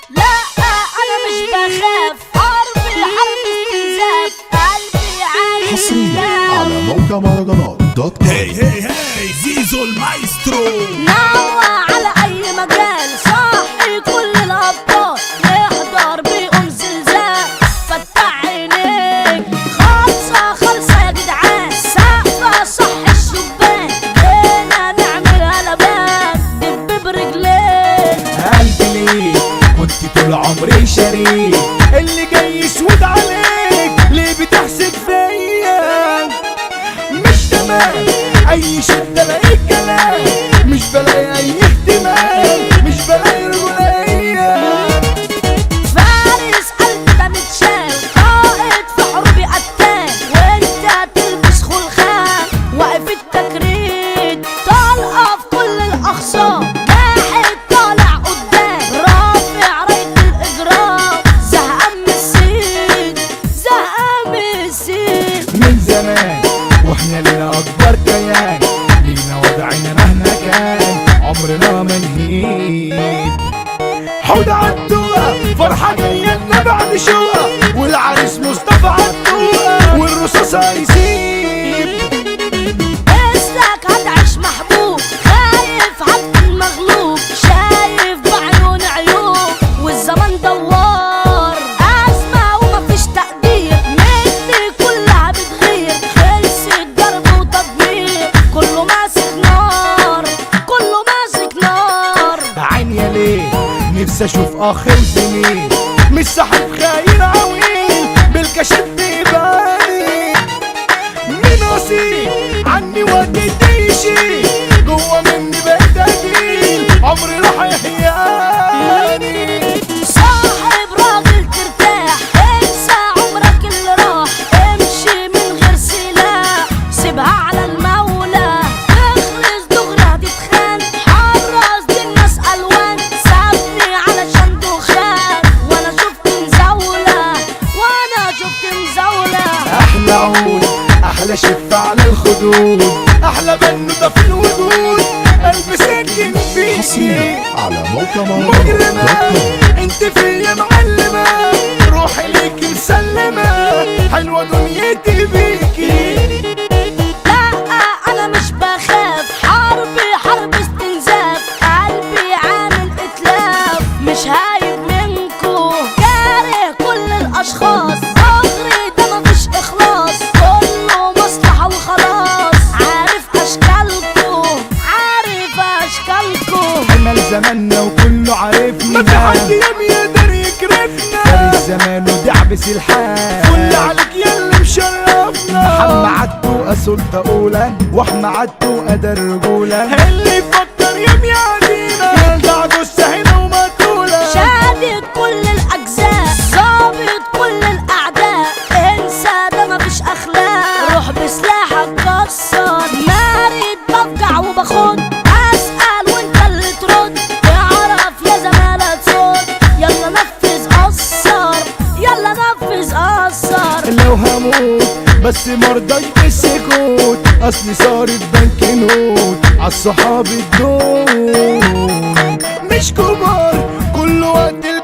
لا انا مش بخاف حرب حرب استنزاف قلبي عايز حصريا على موقع مهرجانات دوت كوم هي هي هي زيزو المايسترو نوع على اي مجال صحي كل الابطال نحضر بيقوم زلزال فتح عينيك خالصة خالصة يا جدعان سقفة صح الشبان هنا نعمل قلبان دب برجليك قلبي ليه كنت طول عمري شريك اللي جاي يسود عليك ليه بتحسد فيا مش تمام اي شدة الاقي كلام مش بلاقي اي اهتمام مش بلاقي رجولية فارس قلبي ده متشال قائد في حروبي قتال وانت هتلبس خلخال واقف التجريد طالقه في كل الاخصام واحد طالع قدام رافع رايه الاجرام زهقان من السين زهقان من السين من زمان واحنا لنا اكبر كيان لينا وضعنا مهما كان عمرنا ما نهيب حوض عالدوقة فرحة جاية لنا بعد شوقة والعريس مصطفى عالدوقة والرصاص هيسيب اسلك هتعيش محبوب خايف هتكون مغلوب شايف بعيون عيوب والزمن دوار أزمة ومفيش تقدير مني كلها بتغير خلصت ضرب وتدمير كله ماسك نار كله ماسك نار عين يا ليه نفسي اشوف اخ وزميل مش صاحب خاين عويل بالكشف بيباني مين وسيل عني ودي تيشي جوه مني بقيت اجيل عمري راح يحياني صاحب راجل ترتاح انسى عمرك اللي راح امشي من غير سلاح سيبها على المولى اخلص دغري هتتخان حرص دي الناس الوان سابني علشان دخان وانا شفت مزاولة وانا شفت مزاولة احلى عود احلى شف على الخدود احلى بنوتة في الوجود قلب سكن فيكي حصريا على موقع مهرجانات مجرمة دوت كوم انت فيا معلمة روحي ليكي مسلمة حلوة دنيتي بيكي لا انا مش بخاف حربي حرب استنزاف قلبي عامل اتلاف مش هايب منكو كاره كل الاشخاص صغري ده مفيش اخلاص كله مصلحة وخلاص عارف اشكالكو عارف اشكالكو حمل زماننا وكله عارفنا ما في حد يوم يقدر يكرفنا فارس زمان ودعبس الحال كل عليك يا اللي مشرفنا محمد عدتو اسلطة اولى واحمى عدتو قدر رجولة اللي يفكر يوم يعدينا يرجع جثة هنا ومقتولة شادد كل الاجزاء ظابط كل الاعداء انسى ده مفيش اخلاق روح بسلاحك كسر مارد بفجع وبخد اسال وانت اللي ترد تعرف يا زمالة صوت يلا نفذ قصر يلا نفذ قصر لو هموت بس مرضاش بالسكوت اصلي صارت بنك نوت عالصحاب الدون مش كبار